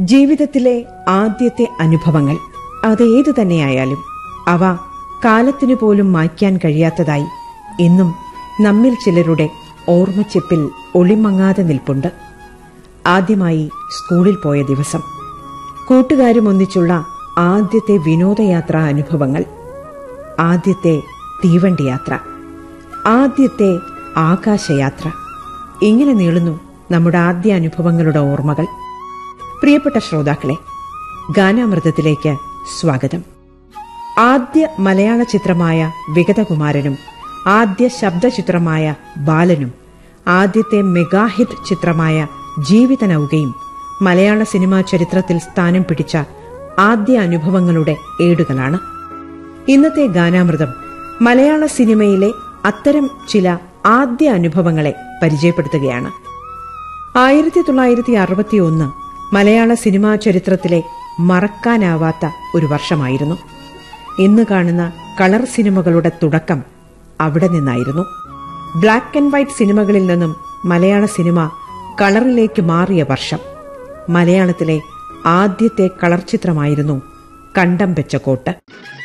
ജീവിതത്തിലെ ആദ്യത്തെ അനുഭവങ്ങൾ അതേതു തന്നെയായാലും അവ കാലത്തിനു പോലും മായ്ക്കാൻ കഴിയാത്തതായി ഇന്നും നമ്മിൽ ചിലരുടെ ഓർമ്മച്ചെപ്പിൽ ഒളിമങ്ങാതെ നിൽപ്പുണ്ട് ആദ്യമായി സ്കൂളിൽ പോയ ദിവസം കൂട്ടുകാരും ഒന്നിച്ചുള്ള ആദ്യത്തെ വിനോദയാത്രാ അനുഭവങ്ങൾ ആദ്യത്തെ തീവണ്ടി യാത്ര ആദ്യത്തെ ആകാശയാത്ര ഇങ്ങനെ നീളുന്നു നമ്മുടെ ആദ്യ അനുഭവങ്ങളുടെ ഓർമ്മകൾ പ്രിയപ്പെട്ട ശ്രോതാക്കളെ ഗാനാമൃതത്തിലേക്ക് സ്വാഗതം ആദ്യ മലയാള ചിത്രമായ വിഗതകുമാരനും ആദ്യ ശബ്ദചിത്രമായ ബാലനും ആദ്യത്തെ മെഗാഹിറ്റ് ചിത്രമായ ജീവിതനൗകയും മലയാള സിനിമാ ചരിത്രത്തിൽ സ്ഥാനം പിടിച്ച ആദ്യ അനുഭവങ്ങളുടെ ഏടുകളാണ് ഇന്നത്തെ ഗാനാമൃതം മലയാള സിനിമയിലെ അത്തരം ചില ആദ്യ അനുഭവങ്ങളെ പരിചയപ്പെടുത്തുകയാണ് ആയിരത്തി തൊള്ളായിരത്തി അറുപത്തി ഒന്ന് മലയാള സിനിമാ ചരിത്രത്തിലെ മറക്കാനാവാത്ത ഒരു വർഷമായിരുന്നു ഇന്ന് കാണുന്ന കളർ സിനിമകളുടെ തുടക്കം അവിടെ നിന്നായിരുന്നു ബ്ലാക്ക് ആൻഡ് വൈറ്റ് സിനിമകളിൽ നിന്നും മലയാള സിനിമ കളറിലേക്ക് മാറിയ വർഷം മലയാളത്തിലെ ആദ്യത്തെ കളർ ചിത്രമായിരുന്നു കണ്ടം വെച്ച കോട്ട്